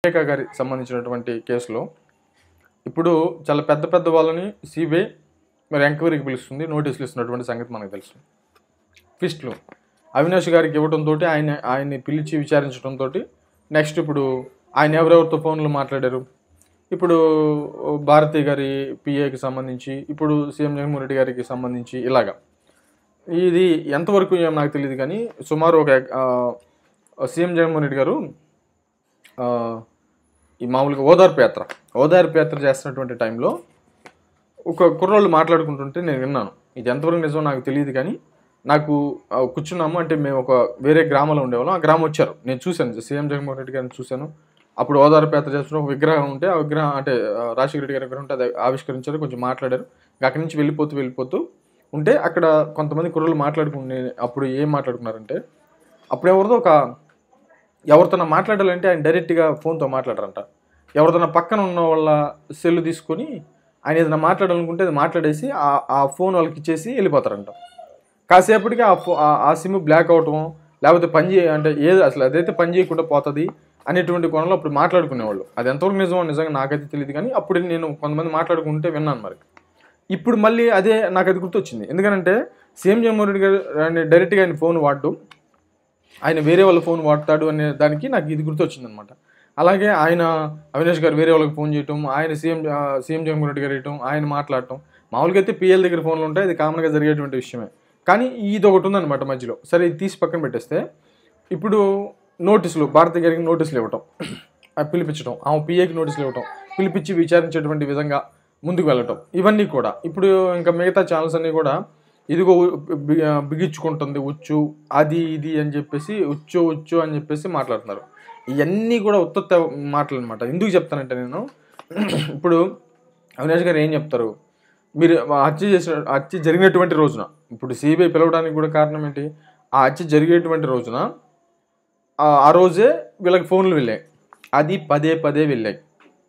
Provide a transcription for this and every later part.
వివేకా గారికి సంబంధించినటువంటి కేసులో ఇప్పుడు చాలా పెద్ద పెద్ద వాళ్ళని సిబిఐ మరి ఎంక్వైరీకి పిలుస్తుంది నోటీసులు ఇస్తున్నటువంటి సంగతి మనకు తెలుసు ఫిస్ట్లు అవినాష్ గారికి ఇవ్వడంతో ఆయన ఆయన్ని పిలిచి విచారించడంతో నెక్స్ట్ ఇప్పుడు ఆయన ఎవరెవరితో ఫోన్లో మాట్లాడారు ఇప్పుడు భారతి గారి పిఏకి సంబంధించి ఇప్పుడు సీఎం జగన్మోహన్ రెడ్డి గారికి సంబంధించి ఇలాగా ఇది ఎంతవరకు ఏమో నాకు తెలియదు కానీ సుమారు ఒక ఆ, సీఎం జగన్మోహన్ రెడ్డి గారు ఆ, ఈ మామూలుగా ఓదార్పు యాత్ర ఓదార్పు యాత్ర చేస్తున్నటువంటి టైంలో ఒక కుర్రోళ్ళు మాట్లాడుకుంటుంటే నేను విన్నాను ఇది ఎంతవరకు నిజమో నాకు తెలియదు కానీ నాకు ఆ, కూర్చున్నాము అంటే మేము ఒక వేరే గ్రామంలో ఉండేవాళ్ళం ఆ గ్రామం వచ్చారు నేను చూశాను సీఎం జగన్మోహన్ రెడ్డి గారిని చూశాను అప్పుడు ఓదార్పు యాత్ర చేస్తున్న ఒక విగ్రహం ఉంటే ఆ విగ్రహం అంటే ఆ, రాజశేఖర రెడ్డి గారి విగ్రహం ఉంటే అది ఆవిష్కరించారు కొంచెం మాట్లాడారు ఇంకా అక్కడి నుంచి వెళ్ళిపోతూ వెళ్ళిపోతూ ఉంటే అక్కడ కొంతమంది కుర్రలు మాట్లాడుకునే అప్పుడు ఏం మాట్లాడుకున్నారంటే అప్పుడు ఎవరిదో ఒక ఎవరితో మాట్లాడాలంటే ఆయన డైరెక్ట్గా ఫోన్తో మాట్లాడరంట ఎవరితో పక్కన ఉన్న వాళ్ళ సెల్ తీసుకొని ఆయన ఏదైనా మాట్లాడాలనుకుంటే అది మాట్లాడేసి ఆ ఆ ఫోన్ వాళ్ళకి ఇచ్చేసి వెళ్ళిపోతారంట కాసేపటికి ఆ ఫో ఆ- ఆ సిమ్ బ్లాక్ అవటం లేకపోతే పని చేయ అంటే ఏది అసలు అదైతే పని చేయకుండా పోతుంది అనేటువంటి కోణంలో అప్పుడు మాట్లాడుకునేవాళ్ళు అది ఎంతవరకు నిజమో నిజంగా నాకైతే తెలియదు కానీ అప్పుడు నేను కొంతమంది మాట్లాడుకుంటే విన్నాను మరి ఇప్పుడు మళ్ళీ అదే నాకు అది గుర్తొచ్చింది ఎందుకంటే సీఎం జగన్మోహన్ రెడ్డి గారు ఆయన డైరెక్ట్గా ఆయన ఫోన్ వాడడం ఆయన వేరే వాళ్ళ ఫోన్ వాడతాడు అనే దానికి నాకు ఇది గుర్తొచ్చింది అనమాట అలాగే ఆయన అవినాష్ గారు వేరే వాళ్ళకి ఫోన్ చేయటం ఆయన సీఎం ఆ, సీఎం జగన్మోహన్ రెడ్డి గారు వేయటం ఆయన మాట్లాడటం మామూలుగా అయితే పిఎల్ దగ్గర ఫోన్లు ఉంటాయి ఇది కామన్గా జరిగేటువంటి విషయమే కానీ ఇది ఒకటి ఉందన్నమాట మధ్యలో సరే ఇది తీసి పక్కన పెట్టేస్తే ఇప్పుడు నోటీసులు భారతి గారికి నోటీసులు ఇవ్వటం ఆ పిలిపించడం ఆమె పిఏకి నోటీసులు ఇవ్వటం పిలిపించి విచారించేటువంటి విధంగా ముందుకు వెళ్ళటం ఇవన్నీ కూడా ఇప్పుడు ఇంకా మిగతా ఛానల్స్ అన్నీ కూడా ఇదిగో బి- బిగించుకుంటుంది ఉచ్చు అది ఇది అని చెప్పేసి ఉచ్చు ఉచ్చు అని చెప్పేసి మాట్లాడుతున్నారు ఇవన్నీ కూడా ఉత్తత్త మాటలు అనమాట ఎందుకు చెప్తానంటే నేను ఇప్పుడు అవినాష్ గారు ఏం చెప్తారు మీరు ఆ హత్య చేసిన హత్య జరిగినటువంటి రోజున ఇప్పుడు సిబిఐ పిలవడానికి కూడా కారణం ఏంటి ఆ హత్య జరిగేటువంటి రోజున ఆ- ఆ రోజే వీళ్ళకి ఫోన్లు వెళ్ళాయి అది పదే పదే వెళ్ళాయి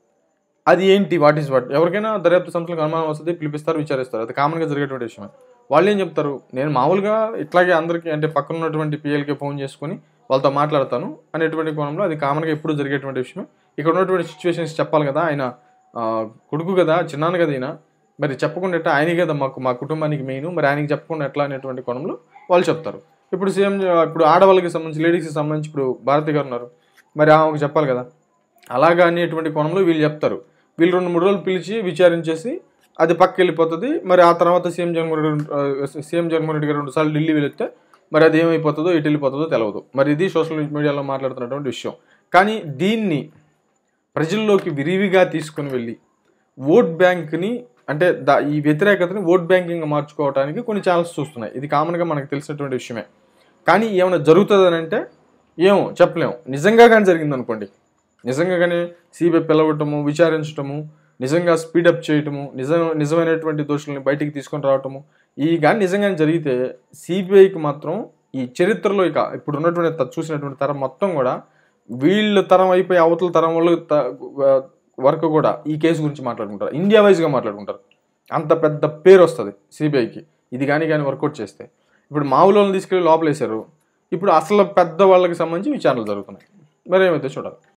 అది ఏంటి వాట్ ఈస్ వాట్ ఎవరికైనా దర్యాప్తు సంస్థలకు అనుమానం వస్తుంది పిలిపిస్తారు విచారిస్తారు అది కామన్గా జరిగేటువంటి విషయమే వాళ్ళు ఏం చెప్తారు నేను మామూలుగా ఇట్లాగే అందరికీ అంటే పక్కన ఉన్నటువంటి పిఎల్కి ఫోన్ చేసుకొని వాళ్ళతో మాట్లాడతాను అనేటువంటి కోణంలో అది కామన్గా ఎప్పుడు జరిగేటువంటి విషయమే ఇక్కడ ఉన్నటువంటి సిచ్యువేషన్స్ చెప్పాలి కదా ఆయన ఆ, కొడుకు కదా చిన్నాన్న కదా ఈయన మరి చెప్పకుండా ఎట్లా ఆయనే కదా మాకు మా కుటుంబానికి మెయిన్ మరి ఆయనకి చెప్పకుండా ఎట్లా అనేటువంటి కోణంలో వాళ్ళు చెప్తారు ఇప్పుడు సీఎం ఇప్పుడు ఆడవాళ్ళకి సంబంధించి లేడీస్కి సంబంధించి ఇప్పుడు భారతి గారు ఉన్నారు మరి ఆమెకు చెప్పాలి కదా అలాగా అనేటువంటి కోణంలో వీళ్ళు చెప్తారు వీళ్ళు రెండు మూడు రోజులు పిలిచి విచారించేసి అది పక్కకి వెళ్ళిపోతుంది మరి ఆ తర్వాత సీఎం జగన్మోహన్ రెడ్డి ఆ, సీఎం జగన్మోహన్ రెడ్డి గారు రెండుసార్లు ఢిల్లీ వెళితే మరి అది ఏమైపోతుందో ఎటు వెళ్ళిపోతుందో తెలియదు మరి ఇది సోషల్ మీడియాలో మాట్లాడుతున్నటువంటి విషయం కానీ దీన్ని ప్రజల్లోకి విరివిగా తీసుకుని వెళ్ళి ఓట్ బ్యాంక్ని అంటే దా ఈ వ్యతిరేకతని ఓట్ బ్యాంకింగ్ మార్చుకోవడానికి కొన్ని ఛానల్స్ చూస్తున్నాయి ఇది కామన్గా మనకు తెలిసినటువంటి విషయమే కానీ ఏమైనా జరుగుతుందని అంటే ఏమో చెప్పలేము నిజంగా కానీ జరిగింది అనుకోండి నిజంగా కానీ సిబిఐ పిలవటము విచారించటము నిజంగా స్పీడప్ చేయటము నిజం నిజమైనటువంటి దోషుల్ని బయటికి తీసుకొని రావటము ఈ కానీ నిజంగానే జరిగితే సిబిఐకి మాత్రం ఈ చరిత్రలో ఇక ఇప్పుడు ఉన్నటువంటి త- చూసినటువంటి తరం మొత్తం కూడా వీళ్ళ తరం అయిపోయి అవతల తరం వాళ్ళు త- వరకు కూడా ఈ కేసు గురించి మాట్లాడుకుంటారు ఇండియా వైజ్గా మాట్లాడుకుంటారు అంత పెద్ద పేరు వస్తుంది సిబిఐకి ఇది కానీ కానీ వర్కౌట్ చేస్తే ఇప్పుడు మామూలు వాళ్ళని తీసుకెళ్ళి లోపలేశారు ఇప్పుడు అసలు పెద్ద వాళ్ళకి సంబంధించి విచారణలు జరుగుతున్నాయి మరి ఏమైతే చూడాలి